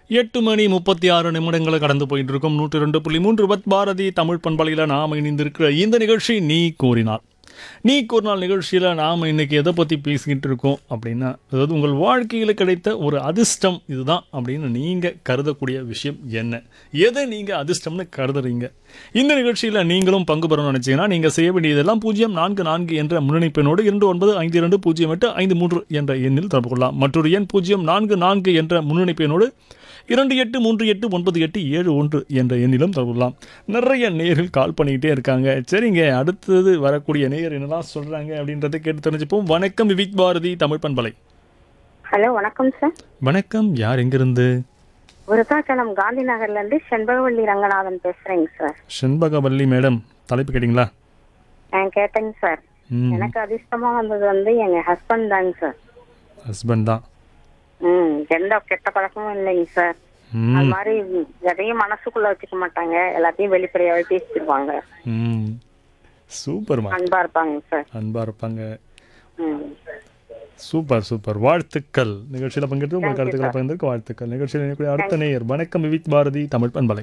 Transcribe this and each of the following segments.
எட்டு மணி முப்பத்தி ஆறு நிமிடங்களை கடந்து போயிட்டு இருக்கோம் நூற்றி ரெண்டு புள்ளி மூன்று பத் பாரதி தமிழ் பண்பலையில் நாம் இணைந்திருக்கிற இந்த நிகழ்ச்சி நீ கூறினார் நீ கூறினால் நிகழ்ச்சியில் நாம் இன்னைக்கு எதை பற்றி பேசிக்கிட்டு இருக்கோம் அப்படின்னா அதாவது உங்கள் வாழ்க்கையில் கிடைத்த ஒரு அதிர்ஷ்டம் இதுதான் அப்படின்னு நீங்கள் கருதக்கூடிய விஷயம் என்ன எதை நீங்கள் அதிர்ஷ்டம்னு கருதுறீங்க இந்த நிகழ்ச்சியில் நீங்களும் பங்கு பெறணும்னு நினச்சிங்கன்னா நீங்கள் செய்ய வேண்டியதெல்லாம் பூஜ்ஜியம் நான்கு நான்கு என்ற முன்னணிப்பெண்ணோடு இரண்டு ஒன்பது ஐந்து இரண்டு பூஜ்ஜியம் எட்டு ஐந்து மூன்று என்ற எண்ணில் தொடர்பு கொள்ளலாம் மற்றொரு எண் பூஜ்ஜியம் நான்கு நான்கு என்ற முன்னணிப்பெண்ணோடு இரண்டு எட்டு மூன்று எட்டு ஒன்பது எட்டு ஏழு ஒன்று என்ற எண்ணிலும் தொடரலாம் நிறைய நேயர்கள் கால் பண்ணிக்கிட்டே இருக்காங்க சரிங்க அடுத்தது வரக்கூடிய நேயர் என்னெல்லாம் சொல்கிறாங்க அப்படின்றத கேட்டு தெரிஞ்சுப்போம் வணக்கம் விவிக் பாரதி தமிழ் பண்பலை ஹலோ வணக்கம் சார் வணக்கம் யார் எங்கிருந்து விருத்தாச்சலம் காந்தி நகர்ல இருந்து செண்பகவல்லி ரங்கநாதன் பேசுறேங்க சார் செண்பகவல்லி மேடம் தலைப்பு கேட்டிங்களா நான் கேட்டேங்க சார் ம் எனக்கு அதிர்ஷ்டமா வந்தது வந்து எங்க ஹஸ்பண்ட் தாங்க சார் ஹஸ்பண்ட் தான் ம் எந்த கெட்ட பழக்கமும் இல்லைங்க சார் ம் அது மாதிரி எதையும் மனசுக்குள்ள வச்சுக்க மாட்டாங்க எல்லாத்தையும் வெளிப்படையாவே பேசிடுவாங்க ம் சூப்பர்மா அன்பா இருப்பாங்க சார் அன்பாக இருப்பாங்க ம் சூப்பர் சூப்பர் வாழ்த்துக்கள் நிகழ்ச்சியில் பங்கேற்று உங்கள் கருத்துக்களை பகிர்ந்ததுக்கு வாழ்த்துக்கள் நிகழ்ச்சியில் இணையக்கூடிய அடுத்த நேயர் வணக்கம் விவிக் பாரதி தமிழ் பண்பலை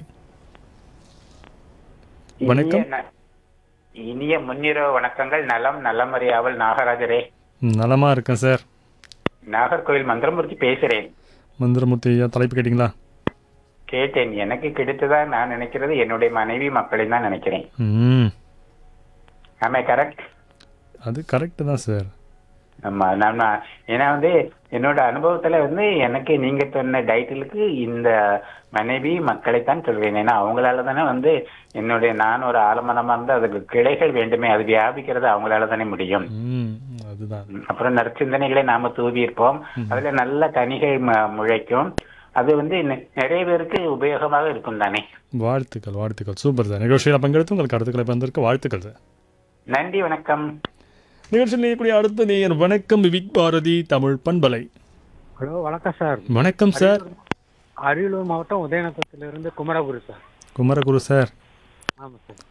வணக்கம். இனிய ந- இனிய முன்னிரவு வணக்கங்கள் நலம் நல்லமறியாவல் நாகராஜரே ம், நலமா இருக்கேன் சார் நாகர்கோவில் மந்திரமூர்த்தி பேசுறேன் மந்திரமூர்த்தி ஐயா தலைப்பு கேட்டிங்களா கேட்டேன் எனக்கு கிடைத்ததா நான் நினைக்கிறது என்னுடைய மனைவி மக்களை தான் நினைக்கிறேன் ம் ஆமா கரெக்ட் அது கரெக்டு தான் சார் ஆமா நான் நான்- ஏன்னா வந்து என்னோட அனுபவத்துல வந்து எனக்கு நீங்க சொன்ன டைட்டிலுக்கு இந்த மனைவி மக்களைத்தான் சொல்வேன் ஏன்னா அவங்களால தானே வந்து என்னுடைய நான் ஒரு ஆலமரமா இருந்து அதுக்கு கிளைகள் வேண்டுமே அது வியாபிக்கிறது அவங்களால தானே முடியும் ம் அதுதான் அப்புறம் நற்சிந்தனைகளை நாம தூவி இருப்போம் அதுல நல்ல கனிகள் ம- முளைக்கும் அது வந்து நெ- நிறைய பேருக்கு உபயோகமாக இருக்கும் தானே வாழ்த்துக்கள் வாழ்த்துக்கள் சூப்பர் சார் நிகழ்ச்சியில் பங்கெடுத்து உங்கள் கருத்துக்களை பகிர்ந்ததற்கு வாழ்த்துக்கள் சார் நன்றி வணக்கம் நிகழ்ச்சியில் இணையக்கூடிய அடுத்த நேயர் வணக்கம் விவிக் பாரதி தமிழ் பண்பலை ஹலோ வணக்கம் சார் வணக்கம் சார் அரியலூர் மாவட்டம் உதயநத்தத்திலிருந்து குமரகுரு சார் குமரகுரு சார் ஆமாம் சார்